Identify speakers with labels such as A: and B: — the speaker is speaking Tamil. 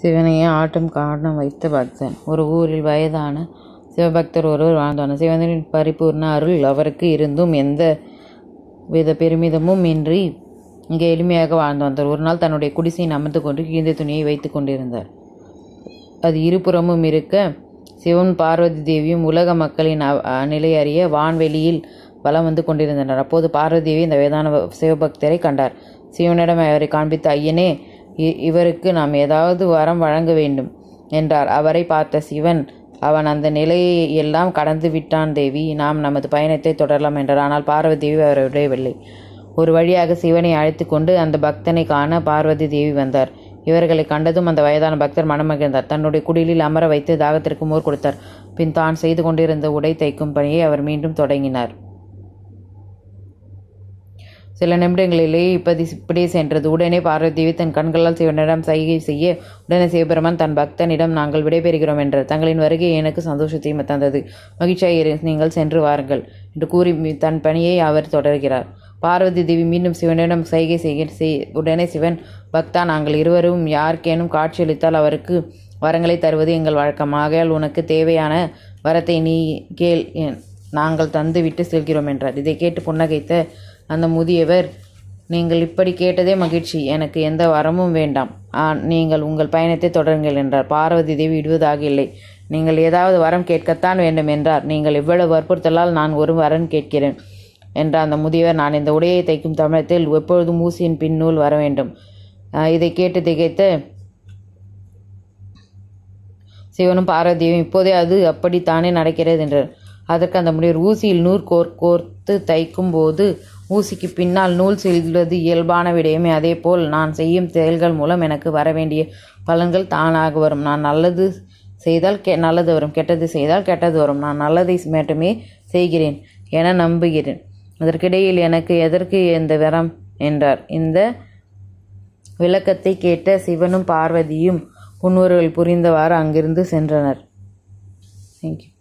A: சிவனையே ஆட்டம் காண வைத்த பக்தன் ஒரு ஊரில் வயதான சிவபக்தர் ஒருவர் வாழ்ந்து வந்தார் சிவனின் பரிபூர்ண அருள் அவருக்கு இருந்தும் எந்த வித பெருமிதமும் இன்றி இங்கே எளிமையாக வாழ்ந்து வந்தார் ஒரு நாள் தன்னுடைய குடிசையின் அமர்ந்து கொண்டு கிழிந்த துணியை வைத்து கொண்டிருந்தார் அது இருபுறமும் இருக்க சிவன் பார்வதி தேவியும் உலக மக்களின் அவ- அ- நிலை அறிய வான்வெளியில் வலம் வந்து கொண்டிருந்தனர் அப்போது பார்வதி தேவி இந்த வேதான ப- சிவபக்தரை கண்டார் சிவனிடம் அவரை காண்பித்து ஐயனே இ- இவருக்கு நாம் ஏதாவது வரம் வழங்க வேண்டும் என்றார் அவரை பார்த்த சிவன் அவன் அந்த நிலையை எல்லாம் கடந்து விட்டான் தேவி நாம் நமது பயணத்தை தொடரலாம் என்றார் ஆனால் பார்வதி தேவி அவரை விடவில்லை ஒரு வழியாக சிவனை அழைத்து கொண்டு அந்த பக்தனை காண பார்வதி தேவி வந்தார் இவர்களை கண்டதும் அந்த வயதான பக்தர் மனமகிழ்ந்தார் தன்னுடைய குடிலில் அமர வைத்து தாகத்திற்கு மோர் கொடுத்தார் பின் தான் செய்து கொண்டிருந்த உடை தைக்கும் பணியை அவர் மீண்டும் தொடங்கினார் சில நிமிடங்களிலே இப்படி இப்படியே சென்றது உடனே பார்வதி தேவி தன் கண்களால் சிவனிடம் சைகை செய்ய உடனே சிவபெருமான் தன் பக்தனிடம் நாங்கள் விடைபெறுகிறோம் என்றார் தங்களின் வருகை எனக்கு சந்தோஷத்தையும் தந்தது மகிழ்ச்சியாக இரு நீங்கள் சென்று வாருங்கள் என்று கூறி மி- தன் பணியை அவர் தொடர்கிறார் பார்வதி தேவி மீண்டும் சிவனிடம் சைகை செய்ய செய்- உடனே சிவன் பக்தா நாங்கள் இருவரும் யாருக்கேனும் காட்சியளித்தால் அவருக்கு வரங்களை தருவது எங்கள் வழக்கம் ஆகையால் உனக்கு தேவையான வரத்தை நீ கேள் என்- நாங்கள் தந்து விட்டு செல்கிறோம் என்றார் இதை கேட்டு புன்னகைத்த அந்த முதியவர் நீங்கள் இப்படி கேட்டதே மகிழ்ச்சி எனக்கு எந்த வரமும் வேண்டாம் ஆ நீங்கள் உங்கள் பயணத்தை தொடருங்கள் என்றார் பார்வதி தேவி விடுவதாக இல்லை நீங்கள் ஏதாவது வரம் கேட்கத்தான் வேண்டும் என்றார் நீங்கள் இவ்வளவு வற்புறுத்தலால் நான் ஒரு வரன் கேட்கிறேன் என்ற அந்த முதியவர் நான் இந்த உடையை தைக்கும் தமிழத்தில் எப்பொழுதும் ஊசியின் பின்னூல் வர வேண்டும் ஆ, இதை கேட்டு திகைத்த சிவனும் பார்வதியும் இப்போதே அது அப்படித்தானே நடக்கிறது என்றார் அதற்கு அந்த முனிவர் ஊசியில் நூல் கோர் கோர்த்து தைக்கும் போது ஊசிக்கு பின்னால் நூல் செல்வது இயல்பான விடயமே அதேபோல் நான் செய்யும் செயல்கள் மூலம் எனக்கு வர வேண்டிய பலன்கள் தானாக வரும் நான் நல்லது செய்தால் கெ நல்லது வரும் கெட்டது செய்தால் கெட்டது வரும் நான் நல்லதை மட்டுமே செய்கிறேன் என நம்புகிறேன் அதற்கிடையில் எனக்கு எதற்கு இந்த வரம் என்றார் இந்த விளக்கத்தை கேட்ட சிவனும் பார்வதியும் புன்முறுவல் புரிந்தவாறு அங்கிருந்து சென்றனர் தேங்க்யூ